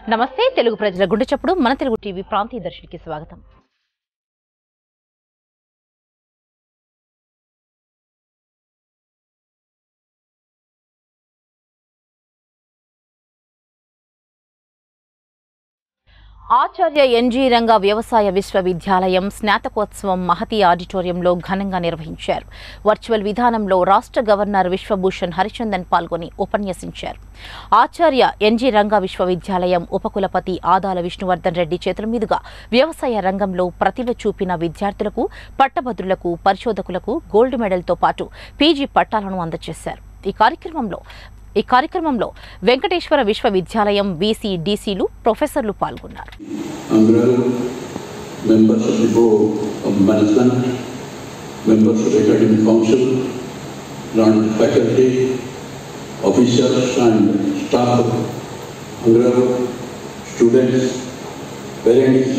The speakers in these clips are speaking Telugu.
నమస్తే తెలుగు ప్రజల గుండె చప్పుడు మన తెలుగు టీవీ ప్రాంతీయ దర్శికి స్వాగతం ఆచార్య ఎన్జీ రంగ వ్యవసాయ విశ్వవిద్యాలయం స్నాతకోత్సవం మహతి ఆడిటోరియంలో ఘనంగా నిర్వహించారు వర్చువల్ విధానంలో రాష్ట్ర గవర్నర్ విశ్వభూషణ్ హరిచందన్ పాల్గొని ఉపన్యసించారు ఆచార్య ఎన్జీ రంగ విశ్వవిద్యాలయం ఉపకులపతి ఆదాల విష్ణువర్ధన్ రెడ్డి చేతుల మీదుగా వ్యవసాయ రంగంలో ప్రతిభ చూపిన విద్యార్థులకు పట్టభద్రులకు పరిశోధకులకు గోల్డ్ మెడల్తో పాటు పీజీ పట్టాలను అందజేశారు ఈ కార్యక్రమంలో ఈ కార్యక్రమంలో వెంకటేశ్వర విశ్వవిద్యాలయం వీసీ డీసీలు ప్రొఫెసర్లు పాల్గొన్నారు Honorable members of the Board of Management, members of the Academic Council, learned faculty, officers and staff, honorable students, parents,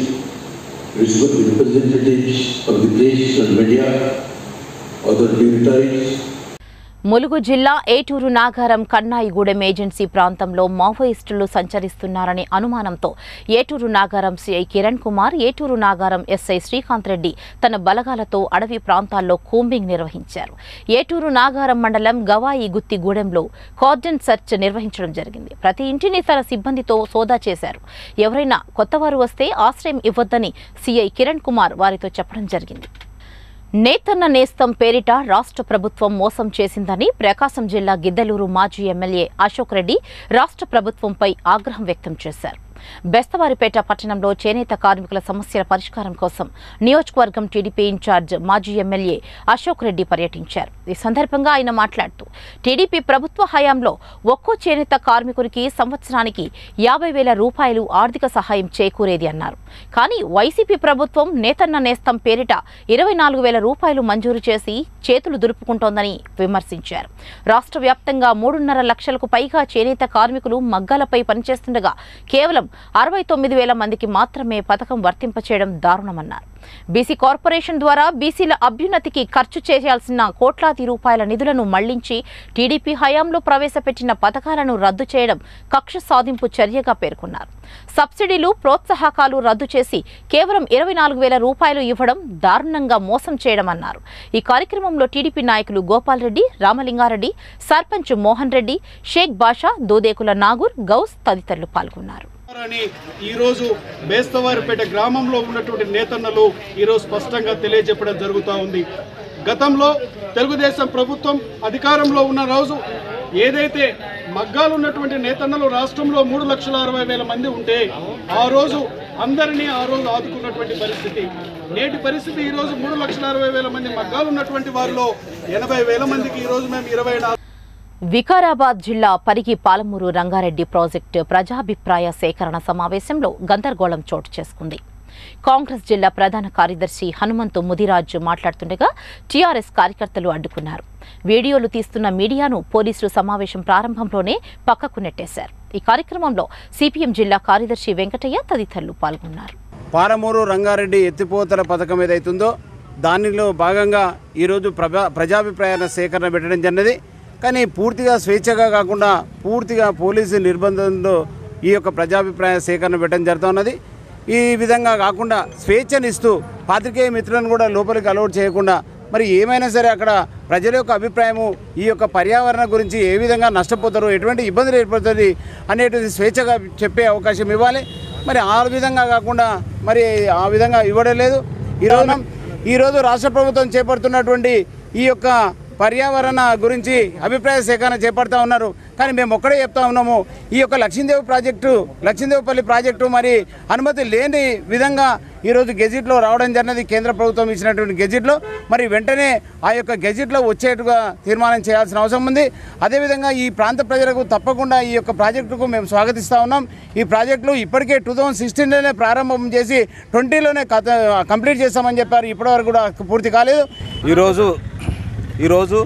representatives of the press and media, other dignitaries, Mulugu జిల్లా ఏటూరు నాగారం కన్నాయిగూడెం ఏజెన్సీ ప్రాంతంలో మావోయిస్టులు సంచరిస్తున్నారనే అనుమానంతో ఏటూరు నాగారం సిఐ కిరణ్ కుమార్ ఏటూరు నాగారం ఎస్ఐ శ్రీకాంత్ రెడ్డి తన బలగాలతో అడవి ప్రాంతాల్లో కూంబింగ్ నిర్వహించారు ఏటూరు నాగారం మండలం గవాయి గుత్తిగూడెంలో కార్డన్ సెర్చ్ నిర్వహించడం జరిగింది ప్రతి ఇంటిని తన సిబ్బందితో సోదా చేశారు ఎవరైనా కొత్తవారు వస్తే ఆశ్రయం ఇవ్వొద్దని సిఐ కిరణ్ కుమార్ వారితో చెప్పడం జరిగింది నేతన్న నేస్తం పేరిట రాష్ట్ర ప్రభుత్వం మోసం చేసిందని ప్రకాశం జిల్లా గిద్దలూరు మాజీ ఎమ్మెల్యే అశోక్ రెడ్డి రాష్ట్ర ప్రభుత్వంపై ఆగ్రహం వ్యక్తం చేశారు బెస్తవారిపేట పట్టణంలో చేనేత కార్మికుల సమస్యల పరిష్కారం కోసం నియోజకవర్గం టీడీపీ ఇన్ఛార్జ్ మాజీ ఎమ్మెల్యే అశోక్ రెడ్డి పర్యటించారు ఈ సందర్భంగా ఆయన మాట్లాడుతూ టీడీపీ ప్రభుత్వ హయాంలో ఒక్కో చేనేత కార్మికునికి సంవత్సరానికి యాభై వేల రూపాయలు ఆర్థిక సహాయం చేకూరేది అన్నారు కానీ వైసీపీ ప్రభుత్వం నేతన్న నేస్తం పేరిట ఇరవై నాలుగు వేల రూపాయలు మంజూరు చేసి చేతులు దులుపుకుంటోందని విమర్శించారు రాష్ట్ర వ్యాప్తంగా మూడున్నర లక్షలకు పైగా చేనేత కార్మికులు మగ్గాలపై పనిచేస్తుండగా కేవలం అరవై తొమ్మిది వేల మందికి మాత్రమే పథకం వర్తింపచేయడం దారుణమన్నారు బీసీ కార్పొరేషన్ ద్వారా బీసీల అభ్యున్నతికి ఖర్చు చేయాల్సిన కోట్లాది రూపాయల నిధులను మళ్లించి టీడీపీ హయాంలో ప్రవేశపెట్టిన పథకాలను రద్దు చేయడం కక్ష సాధింపు చర్యగా పేర్కొన్నారు సబ్సిడీలు ప్రోత్సాహకాలు రద్దు చేసి కేవలం ఇరవై నాలుగు వేల రూపాయలు ఇవ్వడం దారుణంగా మోసం చేయడం అన్నారు ఈ కార్యక్రమంలో టీడీపీ నాయకులు గోపాల్ రెడ్డి రామలింగారెడ్డి సర్పంచ్ మోహన్ రెడ్డి షేక్ బాషా దోదేకుల నాగూర్ గౌస్ తదితరులు పాల్గొన్నారు అని ఈరోజు బేస్తవారిపేట గ్రామంలో ఉన్నటువంటి నేతన్నలు ఈరోజు స్పష్టంగా తెలియజెప్పడం జరుగుతూ ఉంది గతంలో తెలుగుదేశం ప్రభుత్వం అధికారంలో ఉన్న రోజు ఏదైతే మగ్గాలు ఉన్నటువంటి నేతన్నలు రాష్ట్రంలో మూడు లక్షల అరవై వేల మంది ఉంటే ఆ రోజు అందరినీ ఆ రోజు ఆదుకున్నటువంటి పరిస్థితి నేటి పరిస్థితి ఈ రోజు మూడు లక్షల అరవై వేల మంది మగ్గాలు ఉన్నటువంటి వారిలో ఎనభై వేల మందికి ఈ రోజు మేము ఇరవై నాలుగు వికారాబాద్ జిల్లా పరిగి పాలమూరు రంగారెడ్డి ప్రాజెక్టు ప్రజాభిప్రాయ సేకరణ సమావేశంలో గందరగోళం చోటు చేసుకుంది కాంగ్రెస్ జిల్లా ప్రధాన కార్యదర్శి హనుమంతు ముదిరాజ్ మాట్లాడుతుండగా టీఆర్ఎస్ కార్యకర్తలు అడ్డుకున్నారు వీడియోలు తీస్తున్న మీడియాను పోలీసులు సమావేశం ప్రారంభంలోనే పక్కకు నెట్టేశారు ఈ కార్యక్రమంలో సిపిఎం జిల్లా కార్యదర్శి వెంకటయ్య తదితరులు పాల్గొన్నారు పాలమూరు రంగారెడ్డి ఎత్తిపోతల పథకం ఏదైతుందో దానిలో భాగంగా ఈరోజు ప్రభా ప్రజాభిప్రాయాల సేకరణ పెట్టడం జరిగినది కానీ పూర్తిగా స్వేచ్ఛగా కాకుండా పూర్తిగా పోలీసు నిర్బంధంలో ఈ యొక్క ప్రజాభిప్రాయ సేకరణ పెట్టడం జరుగుతున్నది ఈ విధంగా కాకుండా స్వేచ్ఛనిస్తూ పాత్రికేయ మిత్రులను కూడా లోపలికి అలౌట్ చేయకుండా మరి ఏమైనా సరే అక్కడ ప్రజల యొక్క అభిప్రాయము ఈ యొక్క పర్యావరణ గురించి ఏ విధంగా నష్టపోతారు ఎటువంటి ఇబ్బందులు ఏర్పడుతుంది అనేటిది స్వేచ్ఛగా చెప్పే అవకాశం ఇవ్వాలి మరి ఆ విధంగా కాకుండా మరి ఆ విధంగా ఇవ్వడం లేదు ఈరోజు ఈరోజు రాష్ట్ర ప్రభుత్వం చేపడుతున్నటువంటి ఈ యొక్క పర్యావరణ గురించి అభిప్రాయ సేకరణ చేపడతా ఉన్నారు కానీ మేము ఒక్కడే చెప్తా ఉన్నాము ఈ యొక్క లక్ష్మీదేవి ప్రాజెక్టు లక్ష్మీదేవిపల్లి ప్రాజెక్టు మరి అనుమతి లేని విధంగా ఈరోజు గెజిట్లో రావడం జరిగినది కేంద్ర ప్రభుత్వం ఇచ్చినటువంటి గెజిట్లో మరి వెంటనే ఆ యొక్క గెజిట్లో వచ్చేట్టుగా తీర్మానం చేయాల్సిన అవసరం ఉంది అదేవిధంగా ఈ ప్రాంత ప్రజలకు తప్పకుండా ఈ యొక్క ప్రాజెక్టుకు మేము స్వాగతిస్తూ ఉన్నాం ఈ ప్రాజెక్టులు ఇప్పటికే టూ థౌజండ్ సిక్స్టీన్లోనే ప్రారంభం చేసి ట్వంటీలోనే కథ కంప్లీట్ చేస్తామని చెప్పారు ఇప్పటివరకు కూడా పూర్తి కాలేదు ఈరోజు ఈరోజు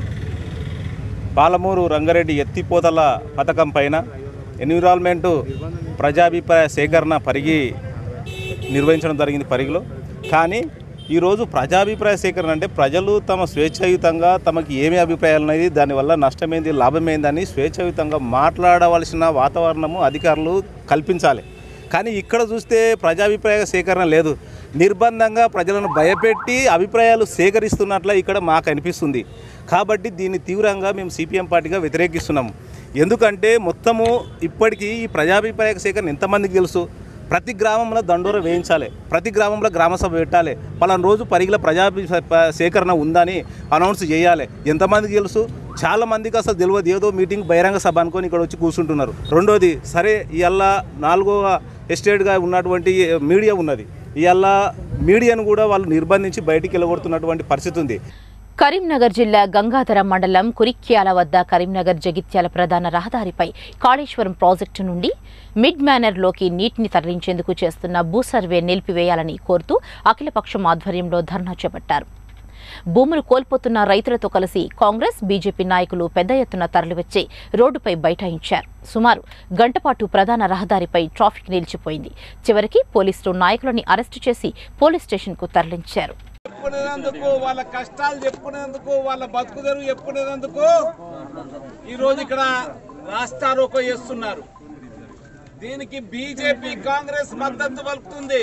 పాలమూరు రంగారెడ్డి ఎత్తిపోతల పథకం పైన ఎన్విరాన్మెంటు ప్రజాభిప్రాయ సేకరణ పరిగి నిర్వహించడం జరిగింది పరిగిలో కానీ ఈరోజు ప్రజాభిప్రాయ సేకరణ అంటే ప్రజలు తమ స్వేచ్ఛాయుతంగా తమకి ఏమి అభిప్రాయాలు ఉన్నాయి దానివల్ల నష్టమైంది లాభమైందని స్వేచ్ఛాయుతంగా మాట్లాడవలసిన వాతావరణము అధికారులు కల్పించాలి కానీ ఇక్కడ చూస్తే ప్రజాభిప్రాయ సేకరణ లేదు నిర్బంధంగా ప్రజలను భయపెట్టి అభిప్రాయాలు సేకరిస్తున్నట్ల ఇక్కడ మాకు అనిపిస్తుంది కాబట్టి దీన్ని తీవ్రంగా మేము సిపిఎం పార్టీగా వ్యతిరేకిస్తున్నాము ఎందుకంటే మొత్తము ఇప్పటికీ ఈ ప్రజాభిప్రాయ సేకరణ ఎంతమందికి తెలుసు ప్రతి గ్రామంలో దండోర వేయించాలి ప్రతి గ్రామంలో గ్రామ సభ పెట్టాలి పలానా రోజు పరిగిల ప్రజాభి సేకరణ ఉందని అనౌన్స్ చేయాలి ఎంతమందికి తెలుసు చాలా మందికి అసలు తెలియదు ఏదో మీటింగ్ బహిరంగ సభ అనుకొని ఇక్కడ వచ్చి కూర్చుంటున్నారు రెండోది సరే ఇవాళ నాలుగవ ఎస్టేట్గా ఉన్నటువంటి మీడియా ఉన్నది ఇవాళ మీడియాను కూడా వాళ్ళు నిర్బంధించి బయటికి వెళ్ళగొడుతున్నటువంటి పరిస్థితి ఉంది కరీంనగర్ జిల్లా గంగాధర మండలం కురిక్యాల వద్ద కరీంనగర్ జగిత్యాల ప్రధాన రహదారిపై కాళేశ్వరం ప్రాజెక్టు నుండి మిడ్ మేనర్లోకి నీటిని తరలించేందుకు చేస్తున్న భూ సర్వే నిలిపివేయాలని కోరుతూ అఖిలపక్షం ఆధ్వర్యంలో ధర్నా చేపట్టారు భూములు కోల్పోతున్న రైతులతో కలిసి కాంగ్రెస్ బీజేపీ నాయకులు పెద్ద ఎత్తున తరలివచ్చి రోడ్డుపై బైఠాయించారు సుమారు గంటపాటు ప్రధాన రహదారిపై ట్రాఫిక్ నిలిచిపోయింది చివరికి పోలీసులు నాయకులని అరెస్టు చేసి పోలీస్ స్టేషన్కు తరలించారు చెప్పుకునేందుకు వాళ్ళ కష్టాలు చెప్పుకునేందుకు వాళ్ళ బతుకు తెరువు చెప్పుకునేందుకు ఈరోజు ఇక్కడ రాస్తారోకో చేస్తున్నారు దీనికి బీజేపీ కాంగ్రెస్ మద్దతు పలుకుతుంది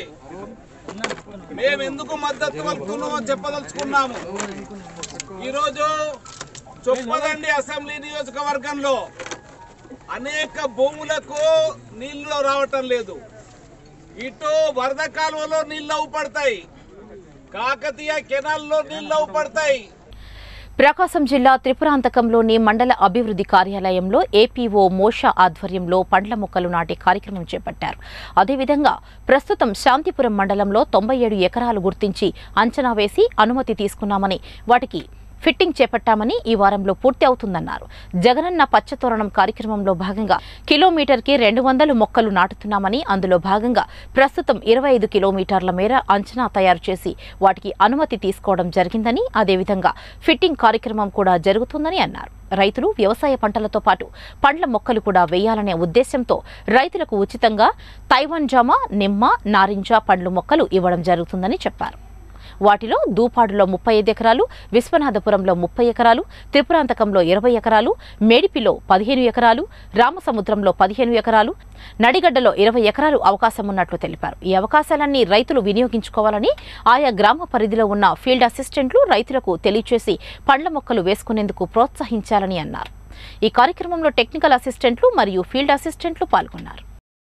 మేము ఎందుకు మద్దతు పలుకుతున్నామో చెప్పదలుచుకున్నాము ఈరోజు చొప్పదండి అసెంబ్లీ నియోజకవర్గంలో అనేక భూములకు నీళ్లు రావటం లేదు ఇటు వరద కాలువలో నీళ్ళు అవుపడతాయి కాకతీయ కెనాల్లో నీళ్ళు అవుపడతాయి ప్రకాశం జిల్లా త్రిపురాంతకంలోని మండల అభివృద్ధి కార్యాలయంలో ఏపీఓ మోషా ఆధ్వర్యంలో పండ్ల మొక్కలు నాటే కార్యక్రమం చేపట్టారు అదేవిధంగా ప్రస్తుతం శాంతిపురం మండలంలో తొంభై ఏడు ఎకరాలు గుర్తించి అంచనా వేసి అనుమతి తీసుకున్నామని వాటికి ఫిట్టింగ్ చేపట్టామని ఈ వారంలో పూర్తి అవుతుందన్నారు జగనన్న పచ్చతోరణం కార్యక్రమంలో భాగంగా కిలోమీటర్కి రెండు వందలు మొక్కలు నాటుతున్నామని అందులో భాగంగా ప్రస్తుతం ఇరవై ఐదు కిలోమీటర్ల మేర అంచనా తయారు చేసి వాటికి అనుమతి తీసుకోవడం జరిగిందని అదేవిధంగా ఫిట్టింగ్ కార్యక్రమం కూడా జరుగుతుందని అన్నారు రైతులు వ్యవసాయ పంటలతో పాటు పండ్ల మొక్కలు కూడా వేయాలనే ఉద్దేశంతో రైతులకు ఉచితంగా తైవాన్ జామ నిమ్మ నారింజ పండ్లు మొక్కలు ఇవ్వడం జరుగుతుందని చెప్పారు వాటిలో దూపాడులో ముప్పై ఐదు ఎకరాలు విశ్వనాథపురంలో ముప్పై ఎకరాలు త్రిపురాంతకంలో ఇరవై ఎకరాలు మేడిపిలో పదిహేను ఎకరాలు రామసముద్రంలో పదిహేను ఎకరాలు నడిగడ్డలో ఇరవై ఎకరాలు అవకాశం ఉన్నట్లు తెలిపారు ఈ అవకాశాలన్నీ రైతులు వినియోగించుకోవాలని ఆయా గ్రామ పరిధిలో ఉన్న ఫీల్డ్ అసిస్టెంట్లు రైతులకు తెలియచేసి పండ్ల మొక్కలు వేసుకునేందుకు ప్రోత్సహించాలని అన్నారు ఈ కార్యక్రమంలో టెక్నికల్ అసిస్టెంట్లు మరియు ఫీల్డ్ అసిస్టెంట్లు పాల్గొన్నారు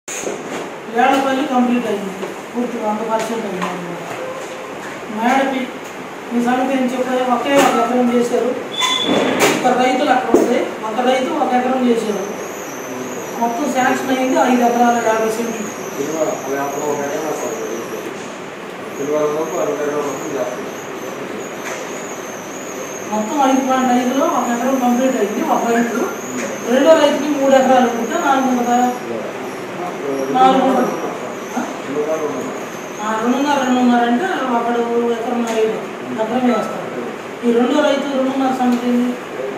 ఏడపల్లి కంప్లీట్ అయింది పూర్తి వంద పర్సెంట్ అయింది అన్నమాట. మేడపి ఈ సంగతి ఏం చెప్పారు ఒకే ఒక ఎకరం చేశారు ఒక రైతులు అక్కడ ఉంది ఒక రైతు ఒక ఎకరం చేశారు మొత్తం శాంక్షన్ అయింది ఐదు ఎకరాల యాభై సెంట్లు మొత్తం ఐదు పాయింట్ ఐదులో ఒక ఎకరం కంప్లీట్ అయింది ఒక రైతు రెండో రైతుకి మూడు ఎకరాలు ఉంటే నాలుగు వందల నాలుగు వందల ఆ? ఆ, రెండున్నర రెండున్నర అంటే ఒకడు ఎకరం ఐదు ఎకరం వేస్తారు ఈ రెండో రైతు రెండున్నర సంగతి ఏంది?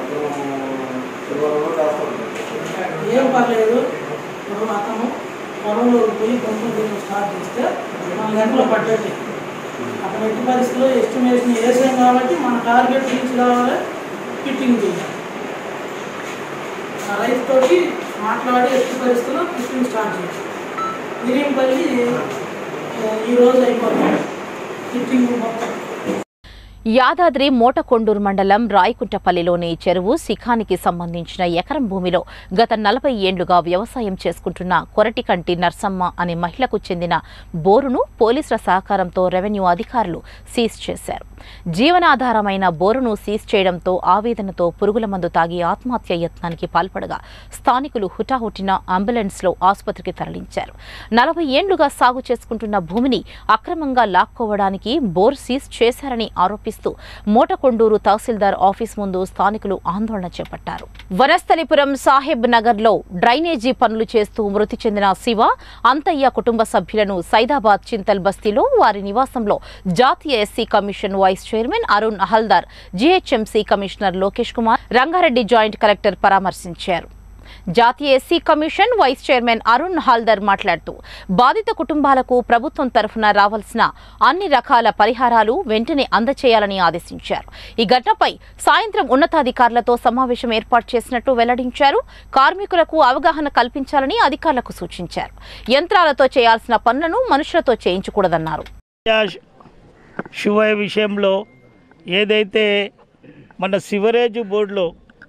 ఏం పర్లేదు ఇప్పుడు అతను పొలంలో పోయి కొంచెం కొంచెం స్టార్ట్ చేస్తే మన లెక్కలో పట్టేది అతను ఎట్టి పరిస్థితిలో ఎస్టిమేషన్ వేసాం కాబట్టి మన టార్గెట్ రీచ్ కావాలి ఫిట్టింగ్ చేయాలి ఆ రైతుతోటి మాట్లాడి ఎట్టి పరిస్థితుల్లో ఫిట్టింగ్ స్టార్ట్ చేయాలి మిరియంపల్లి ఆ, ఈ రోజు అయిపోతుంది ఫిట్టింగ్ మొత్తం యాదాద్రి మోటకొండూరు మండలం రాయకుంటపల్లిలోని చెరువు శిఖానికి సంబంధించిన ఎకరం భూమిలో గత నలభై ఏండ్లుగా వ్యవసాయం చేసుకుంటున్న కొరటికంటి నర్సమ్మ అనే మహిళకు చెందిన బోరును పోలీసుల సహకారంతో రెవెన్యూ అధికారులు సీజ్ చేశారు జీవనాధారమైన బోరును సీజ్ చేయడంతో ఆవేదనతో పురుగుల మందు తాగి ఆత్మహత్య యత్నానికి పాల్పడగా స్థానికులు హుటాహుటిన అంబులెన్స్లో ఆసుపత్రికి తరలించారు నలభై ఏండ్లుగా సాగు చేసుకుంటున్న భూమిని అక్రమంగా లాక్కోవడానికి బోర్ సీజ్ చేశారని ఆరోపిస్తూ మోటకొండూరు తహసీల్దార్ ఆఫీస్ ముందు స్థానికులు ఆందోళన చేపట్టారు వనస్థలిపురం సాహెబ్ నగర్లో డ్రైనేజీ పనులు చేస్తూ మృతి చెందిన శివ అంతయ్య కుటుంబ సభ్యులను సైదాబాద్ చింతల్ బస్తీలో వారి నివాసంలో జాతీయ SC commission vice chairman Arun Haldar GHMC commissioner Lokesh Kumar Rangareddy joint collector పరామర్శించారు జాతీయ SC commission vice chairman Arun Haldar మాట్లాడుతూ బాధిత కుటుంబాలకు ప్రభుత్వం తరఫున రావాల్సిన అన్ని రకాల పరిహారాలు వెంటనే అందచేయాలని ఆదేశించారు ఈ ఘటనపై సాయంత్రం ఉన్నతాధికారులతో సమావేశం ఏర్పాటు చేసినట్టు వెల్లడించారు కార్మికులకు అవగాహన కల్పించాలని అధికారులకు సూచించారు యంత్రాలతో చేయాల్సిన పనులను మనుషులతో చేయించకూడదన్నారు శివ విషయంలో ఏదైతే మన సివరేజ్ బోర్డులో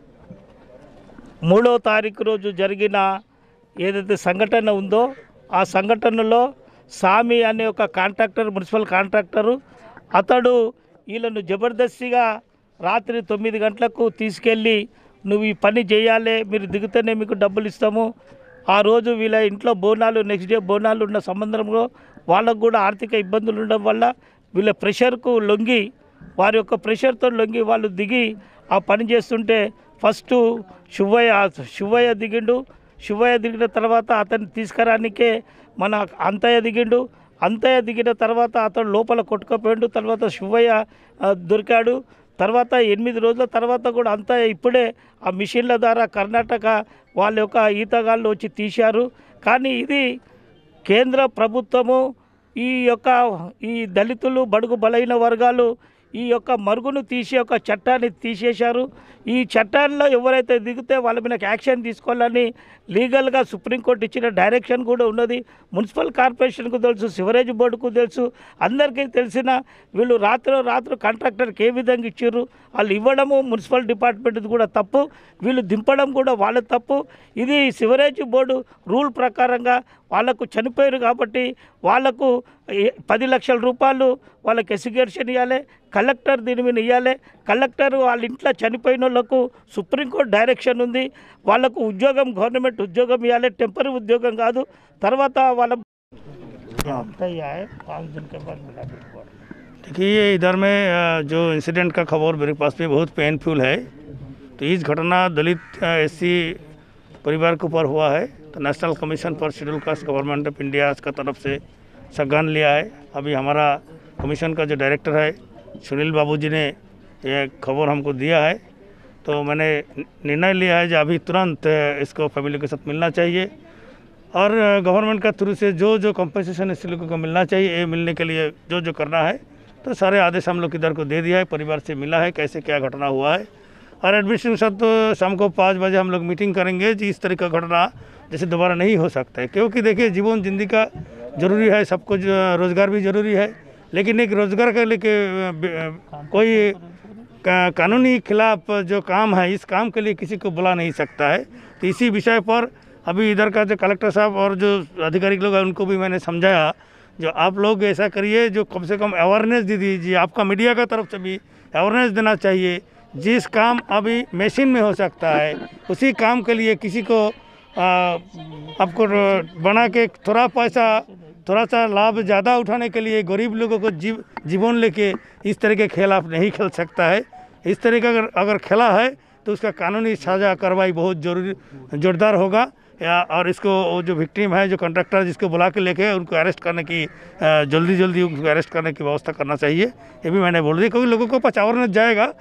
మూడో తారీఖు రోజు జరిగిన ఏదైతే సంఘటన ఉందో ఆ సంఘటనలో సామి అనే ఒక కాంట్రాక్టర్ మున్సిపల్ కాంట్రాక్టరు అతడు వీళ్ళను జబర్దస్తిగా రాత్రి తొమ్మిది గంటలకు తీసుకెళ్ళి నువ్వు ఈ పని చేయాలి మీరు దిగితేనే మీకు డబ్బులు ఇస్తాము ఆ రోజు వీళ్ళ ఇంట్లో బోనాలు నెక్స్ట్ డే బోనాలు ఉన్న సంబంధంలో వాళ్ళకు కూడా ఆర్థిక ఇబ్బందులు ఉండడం వల్ల వీళ్ళ ప్రెషర్కు లొంగి వారి యొక్క ప్రెషర్తో లొంగి వాళ్ళు దిగి ఆ పని చేస్తుంటే ఫస్ట్ శివయ్య శివయ్య దిగిండు శివయ్య దిగిన తర్వాత అతన్ని తీసుకురానికే మన అంతయ్య దిగిండు అంతయ్య దిగిన తర్వాత అతను లోపల కొట్టుకుపోయిండు తర్వాత శివయ్య ఆ, దొరికాడు తర్వాత ఎనిమిది రోజుల తర్వాత కూడా అంతా ఇప్పుడే ఆ మిషన్ల ద్వారా కర్ణాటక వాళ్ళ యొక్క ఈతగాళ్ళు వచ్చి తీశారు కానీ ఇది కేంద్ర ప్రభుత్వము ఈ యొక్క ఈ దళితులు బడుగు బలైన వర్గాలు ఈ యొక్క మరుగును తీసే ఒక చట్టాన్ని తీసేశారు ఈ చట్టాల్లో ఎవరైతే దిగితే వాళ్ళ మీద యాక్షన్ తీసుకోవాలని లీగల్గా సుప్రీంకోర్టు ఇచ్చిన డైరెక్షన్ కూడా ఉన్నది మున్సిపల్ కార్పొరేషన్కు తెలుసు సివరేజ్ బోర్డుకు తెలుసు అందరికీ తెలిసిన వీళ్ళు రాత్రి రాత్రి కాంట్రాక్టర్కి ఏ విధంగా ఇచ్చారు వాళ్ళు ఇవ్వడము మున్సిపల్ డిపార్ట్మెంట్ కూడా తప్పు వీళ్ళు దింపడం కూడా వాళ్ళ తప్పు ఇది సివరేజ్ బోర్డు రూల్ ప్రకారంగా వాళ్ళకు చనిపోయారు కాబట్టి వాళ్ళకు ఏ- పది లక్షల రూపాయలు వాళ్ళకి ఎసిగేషన్ ఇవ్వాలి కలెక్టర్ దీని మీద ఇవ్వాలి కలెక్టర్ వాళ్ళ ఇంట్లో చనిపోయిన వాళ్ళకు సుప్రీంకోర్టు డైరెక్షన్ ఉంది వాళ్ళకు ఉద్యోగం గవర్నమెంట్ ఉద్యోగం ఇవ్వాలి టెంపరీ ఉద్యోగం కాదు తర్వాత వాళ్ళ అంతా ఆయే, పాँच दिन के बाद मिला रिपोर्ट देखिए ये इधर में अ, जो इंसिडेंट का खबर मेरे पास में बहुत पेनफुल है तो इस घटना दलित एससी परिवार के ऊपर हुआ है तो national commission for scheduled caste government of India का तरफ से संज्ञान लिया है अभी हमारा कमीशन का जो डायरेक्टर है सुनील बाबू जी ने ये खबर हमको दिया है तो मैंने निर्णय लिया है कि अभी तुरंत अ, इसको फैमिली के साथ मिलना चाहिए और गवर्नमेंट का थ्रू से जो जो कंपनसेशन इस लोगों को मिलना चाहिए ये मिलने के लिए जो जो करना है तो सारे आदेश हम लोग इधर को दे दिया है परिवार से मिला है कैसे क्या घटना हुआ है और एडमिनिस्ट्रेशन साथ तो शाम को पाँच बजे हम लोग मीटिंग करेंगे जी इस तरह का घटना जैसे दोबारा नहीं हो सकता है क्योंकि देखिए जीवन जिंदगी का जरूरी है सबको जो रोज़गार भी ज़रूरी है लेकिन एक रोज़गार के लेके अ, ब- कोई का, कानूनी खिलाफ जो काम है इस काम के लिए किसी को बुला नहीं सकता है तो इसी विषय पर अभी इधर का जो कलेक्टर साहब और जो अधिकारी लोग हैं उनको भी मैंने समझाया जो आप लोग ऐसा करिए जो कम से कम अवेयरनेस दे दीजिए आपका मीडिया का तरफ से भी अवेयरनेस देना चाहिए जिस काम अभी मशीन में हो सकता है उसी काम के लिए किसी को आ, आपको रो- बना के थोड़ा पैसा थोड़ा सा लाभ ज़्यादा उठाने के लिए गरीब लोगों को जीव जीवन लेके इस तरह के खेल आप नहीं खेल सकता है इस तरह का अगर अगर खेला है तो उसका कानूनी साझा कार्रवाई बहुत जरूरी जोरदार होगा या और इसको वो जो विक्टिम है जो कॉन्ट्रैक्टर जिसको बुला के लेके उनको अरेस्ट करने की अ, जल्दी जल्दी उनको अरेस्ट करने की व्यवस्था करना चाहिए ये भी मैंने बोल दिया क्योंकि लोगों को पचावर जाएगा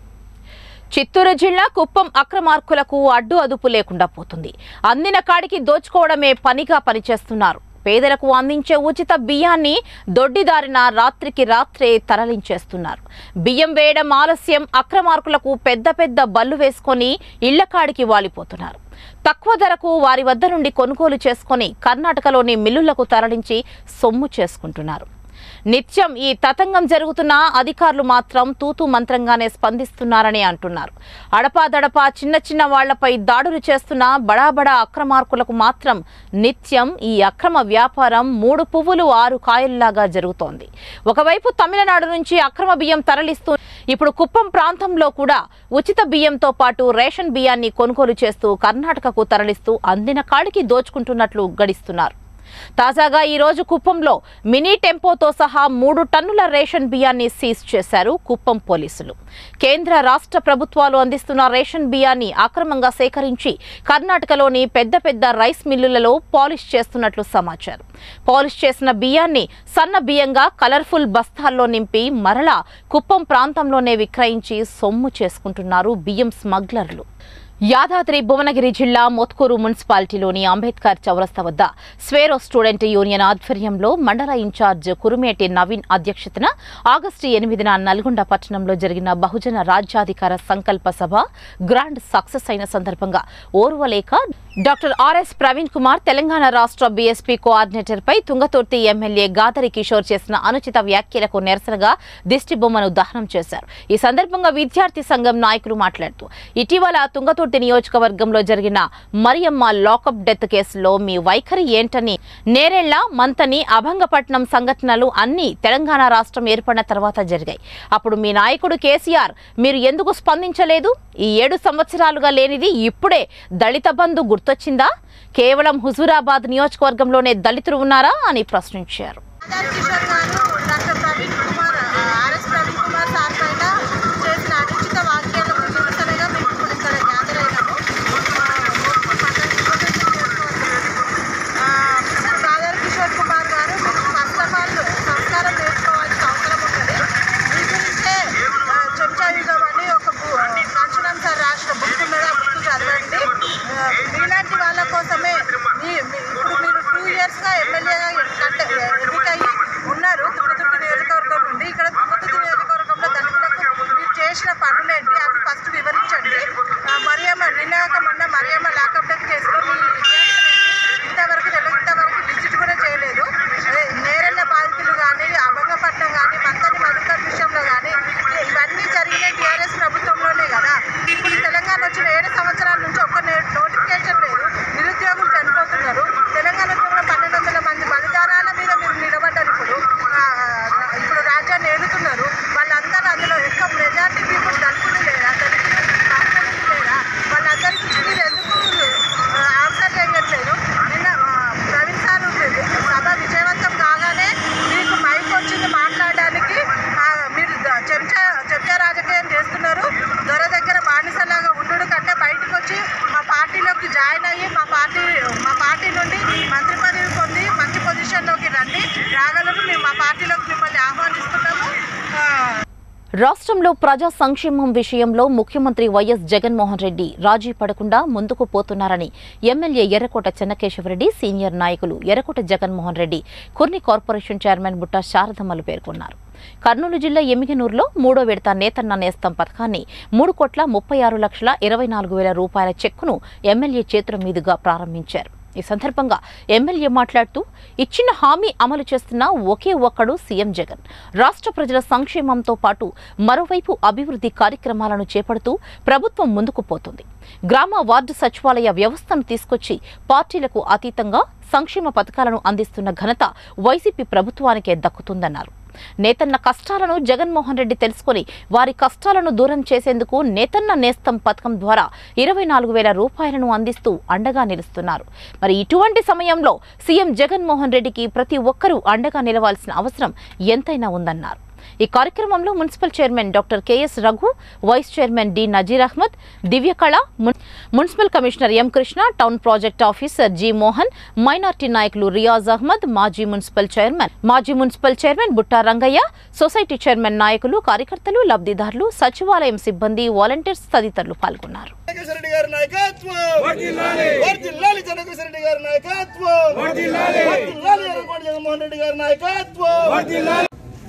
చిత్తూరు జిల్లా కుప్పం అక్రమార్కులకు అడ్డు అదుపు లేకుండా పోతుంది అందిన కాడికి దోచుకోవడమే పనిగా పనిచేస్తున్నారు పేదలకు అందించే ఉచిత బియ్యాన్ని దొడ్డిదారిన రాత్రికి రాత్రే తరలించేస్తున్నారు బియ్యం వేయడం ఆలస్యం అక్రమార్కులకు పెద్ద పెద్ద బళ్ళు వేసుకొని ఇళ్ల కాడికి వాలిపోతున్నారు తక్కువ ధరకు వారి వద్ద నుండి కొనుగోలు చేసుకొని కర్ణాటకలోని మిల్లులకు తరలించి సొమ్ము చేసుకుంటున్నారు నిత్యం ఈ తతంగం జరుగుతున్నా అధికారులు మాత్రం తూతూ మంత్రంగానే స్పందిస్తున్నారని అంటున్నారు అడపాదడపా చిన్న చిన్న వాళ్లపై దాడులు చేస్తున్న బడాబడా అక్రమార్కులకు మాత్రం నిత్యం ఈ అక్రమ వ్యాపారం మూడు పువ్వులు ఆరు కాయల్లాగా జరుగుతోంది ఒకవైపు తమిళనాడు నుంచి అక్రమ బియ్యం తరలిస్తూ ఇప్పుడు కుప్పం ప్రాంతంలో కూడా ఉచిత బియ్యంతో పాటు రేషన్ బియ్యాన్ని కొనుగోలు చేస్తూ కర్ణాటకకు తరలిస్తూ అందిన కాడికి దోచుకుంటున్నట్లు గడిస్తున్నారు తాజాగా ఈ రోజు కుప్పంలో మినీ టెంపోతో సహా మూడు టన్నుల రేషన్ బియ్యాన్ని సీజ్ చేశారు కుప్పం పోలీసులు కేంద్ర రాష్ట్ర ప్రభుత్వాలు అందిస్తున్న రేషన్ బియ్యాన్ని అక్రమంగా సేకరించి కర్ణాటకలోని పెద్ద పెద్ద రైస్ మిల్లులలో పాలిష్ చేస్తున్నట్లు సమాచారం పాలిష్ చేసిన బియ్యాన్ని సన్న బియ్యంగా కలర్ఫుల్ బస్తాల్లో నింపి మరలా కుప్పం ప్రాంతంలోనే విక్రయించి సొమ్ము చేసుకుంటున్నారు బియ్యం స్మగ్లర్లు యాదాద్రి భువనగిరి జిల్లా మొత్కూరు మున్సిపాలిటీలోని అంబేద్కర్ చౌరస్తా వద్ద స్వేరో స్టూడెంట్ యూనియన్ ఆధ్వర్యంలో మండల ఇన్ఛార్జ్ కురుమేటి నవీన్ అధ్యక్షతన ఆగస్టు ఎనిమిదిన నల్గొండ పట్టణంలో జరిగిన బహుజన రాజ్యాధికార సంకల్ప సభ గ్రాండ్ సక్సెస్ అయిన సందర్భంగా ఓర్వలేక డాక్టర్ ఆర్ఎస్ ప్రవీణ్ కుమార్ తెలంగాణ రాష్ట్ర బీఎస్పీ కోఆర్డినేటర్ పై తుంగతుర్తి ఎమ్మెల్యే గాదరి కిషోర్ చేసిన అనుచిత వ్యాఖ్యలకు నిరసనగా దిష్టి బొమ్మను దహనం చేశారు ఈ సందర్భంగా విద్యార్థి సంఘం నాయకులు మాట్లాడుతూ ఇటీవల తుంగతుర్తి నియోజకవర్గంలో జరిగిన మరియమ్మ లాకప్ డెత్ కేసులో మీ వైఖరి ఏంటని నేరెళ్ల మంతని అభంగపట్నం సంఘటనలు అన్ని తెలంగాణ రాష్ట్రం ఏర్పడిన తర్వాత జరిగాయి అప్పుడు మీ నాయకుడు కేసీఆర్ మీరు ఎందుకు స్పందించలేదు ఈ ఏడు సంవత్సరాలుగా లేనిది ఇప్పుడే దళిత బంధు గుర్తొచ్చిందా కేవలం హుజూరాబాద్ నియోజకవర్గంలోనే దళితులు ఉన్నారా అని ప్రశ్నించారు ఆధార్ కిషోర్ గారు doctor Praveen Kumar RS Praveen Kumar sir పైన చేసిన అనుచిత వాక్యాలకు నిరసనగా మేము ఇప్పుడు ఇక్కడ గ్యాదర్ అయినాము ఆ, మిస్టర్ ఆధార్ కిషోర్ కుమార్ గారు మీరు ఫస్ట్ ఆఫ్ ఆల్ సంస్కారం నేర్చుకోవాల్సిన అవసరం ఉంటుంది మీ గురించే ఆ, చెంచా యుగం అని ఒక బు- కాంచనం సార్ రాసిన బుక్ ఉన్నది ఆ బుక్ చదవండి ఆ, మీలాంటి వాళ్ళ కోసమే మీ మీ- ఇప్పుడు మీరు టూ ఇయర్స్గా ఎమ్మెల్యేగా ఎన్నికయ్యి ఉన్నారు తుమ్మతుర్తి నియోజకవర్గం నుండి ఇక్కడ తుమ్మతుర్తి నియోజకవర్గంలో దళితులకు మీరు చేసిన పనులేంటి అవి ఫస్ట్ వివరించండి ఆ, మరియమ్మ నిన్నగాక మొన్న మరియమ్మ లాకప్ డెత్ కేసులో మీ ఇంతవరకు తెలియదు ఇంతవరకు విజిట్ కూడా చేయలేదు అదే నేరెళ్ళ బాధితులు కానీ అభంగపట్నం కానీ మంతని మధుకర్ విషయంలో కానీ ఇవన్నీ జరిగిన టీఆర్ఎస్ ప్రభుత్వంలోనే కదా ఇప్పుడు తెలంగాణ వచ్చిన ఏడు సంవత్సరాల నుంచి ఒక్క నోటిఫికేషన్ లేదు నిరుద్యోగులు చనిపోతున్నారు తెలంగాణ ఉద్యోగంలో పన్నెండు వందల మంది బలిదానాల మీద మీరు నిలబడ్డారు ఇప్పుడు ఆ, ఇప్పుడు రాజ్యాన్ని ఏలుతున్నారు వాళ్ళందరూ అందులో ఎక్కువ మెజార్టీ పీపుల్ దళితులు లేరా దళితులు మహిళలు లేరా వాళ్ళందరి గురించి మీరు ఎందుకు ఆ, ఆన్సర్ చేయట్లేదు నిన్న ఆ, ప్రవీణ్ సార్ సభ విజయవంతం కాగానే మీకు మైక్ వచ్చింది మాట్లాడడానికి ఆ, మీరు ద- చెంచా చెంచా రాజకీయం చేస్తున్నారు దొర దగ్గర బానిసలాగా ఉండు కంటే బయటకు వచ్చి మా పార్టీలోకి జాయిన్ అయ్యి మా పార్టీ మా పార్టీ నుండి మంత్రి పదవి పొంది మంచి పొజిషన్లోకి రండి రాగలరు మేము మా పార్టీలోకి మిమ్మల్ని ఆహ్వానిస్తున్నాము ఆ, రాష్ట్రంలో ప్రజా సంక్షేమం విషయంలో ముఖ్యమంత్రి వైఎస్ జగన్మోహన్ రెడ్డి రాజీ పడకుండా ముందుకు పోతున్నారని ఎమ్మెల్యే ఎర్రకోట చెన్నకేశవరెడ్డి సీనియర్ నాయకులు ఎర్రకోట జగన్మోహన్ రెడ్డి కుర్ని కార్పొరేషన్ చైర్మన్ బుట్ట శారదమ్మలు పేర్కొన్నారు కర్నూలు జిల్లా ఎమిగనూరులో మూడో విడత నేతన్న నేస్తం పథకాన్ని మూడు కోట్ల ముప్పై ఆరు లక్షల ఇరవై నాలుగు వేల రూపాయల చెక్కును ఎమ్మెల్యే చేతుల మీదుగా ప్రారంభించారు ఈ సందర్భంగా ఎమ్మెల్యే మాట్లాడుతూ ఇచ్చిన హామీ అమలు చేస్తున్న ఒకే ఒక్కడు సీఎం జగన్ రాష్ట్ర ప్రజల సంక్షేమంతో పాటు మరోవైపు అభివృద్ధి కార్యక్రమాలను చేపడుతూ ప్రభుత్వం ముందుకు పోతుంది గ్రామ వార్డు సచివాలయ వ్యవస్థను తీసుకొచ్చి పార్టీలకు అతీతంగా సంక్షేమ పథకాలను అందిస్తున్న ఘనత వైసీపీ ప్రభుత్వానికే దక్కుతుందన్నారు నేతన్న కష్టాలను జగన్మోహన్ రెడ్డి తెలుసుకొని వారి కష్టాలను దూరం చేసేందుకు నేతన్న నేస్తం పథకం ద్వారా ఇరవై నాలుగు వేల రూపాయలను అందిస్తూ అండగా నిలుస్తున్నారు మరి ఇటువంటి సమయంలో సీఎం జగన్మోహన్ రెడ్డికి ప్రతి ఒక్కరూ అండగా నిలవాల్సిన అవసరం ఎంతైనా ఉందన్నారు ఈ కార్యక్రమంలో municipal chairman doctor KS Raghu vice chairman D Nazeer Ahmed Divyakala మున్- municipal commissioner M Krishna town project officer G Mohan minority నాయకులు రియాజ్ అహ్మద్ మాజీ మున్సిపల్ చైర్మన్ మాజీ municipal chairman Butta Rangayya society chairman నాయకులు కార్యకర్తలు లబ్ధిదారులు సచివాలయం సిబ్బంది వాలంటీర్స్ తదితరులు పాల్గొన్నారు రెడ్డి గారి నాయకత్వం వర్ధిల్లాలి జనకృష్ణ గారి నాయకత్వం వర్ధిల్లాలి ఎర్రకోట జగన్మోహన్ రెడ్డి గారి నాయకత్వం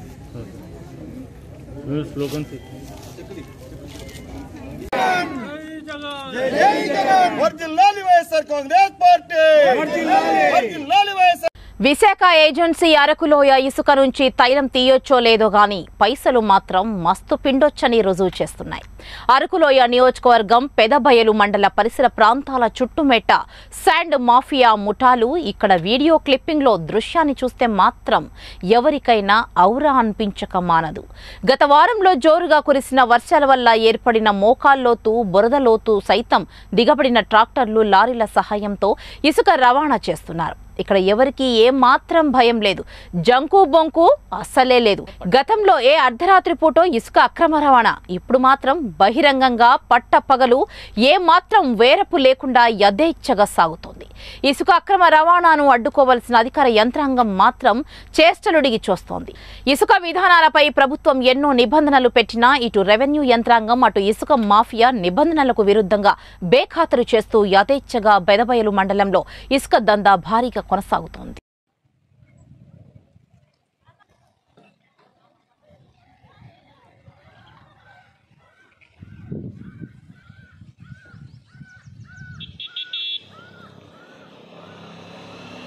వర్ధిల్లాలి వైఎస్ఆర్ కాంగ్రెస్ పార్టీ వర్ధిల్లాలి వైఎస్ఆర్ విశాఖ ఏజెన్సీ అరకులోయ ఇసుక నుంచి తైలం తీయొచ్చో లేదో గాని పైసలు మాత్రం మస్తు పిండొచ్చని రుజువు చేస్తున్నాయి అరకులోయ నియోజకవర్గం పెదబయలు మండల పరిసర ప్రాంతాల చుట్టుమెట్ట శాండ్ మాఫియా ముఠాలు ఇక్కడ వీడియో క్లిప్పింగ్లో దృశ్యాన్ని చూస్తే మాత్రం ఎవరికైనా ఔరా అనిపించక మానదు గత వారంలో జోరుగా కురిసిన వర్షాల వల్ల ఏర్పడిన మోకాల్లోతు బురదలోతు సైతం దిగబడిన ట్రాక్టర్లు లారీల సహాయంతో ఇసుక రవాణా చేస్తున్నారు ఇక్కడ ఎవరికి ఏ మాత్రం భయం లేదు జంకు బొంకు అస్సలే లేదు గతంలో ఏ అర్ధరాత్రి పూటో ఇసుక అక్రమ రవాణా ఇప్పుడు మాత్రం బహిరంగంగా పట్టపగలు ఏ మాత్రం వేరపు లేకుండా యథేచ్ఛగా సాగుతోంది ఇసుక అక్రమ రవాణాను అడ్డుకోవలసిన అధికార యంత్రాంగం మాత్రం చేష్టలుడిగి చూస్తోంది ఇసుక విధానాలపై ప్రభుత్వం ఎన్నో నిబంధనలు పెట్టినా ఇటు రెవెన్యూ యంత్రాంగం అటు ఇసుక మాఫియా నిబంధనలకు విరుద్ధంగా బేఖాతరు చేస్తూ యథేచ్ఛగా బెదబయలు మండలంలో ఇసుక దందా భారీగా కొనసాగుతోంది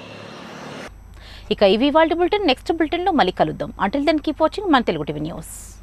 ఇక ఇవి వాళ్ళ బులెటిన్ నెక్స్ట్ బులెటిన్లో మళ్ళీ కలుద్దాం అంటిల్ దెన్ కీప్ వాచింగ్ మన తెలుగు టీవీ న్యూస్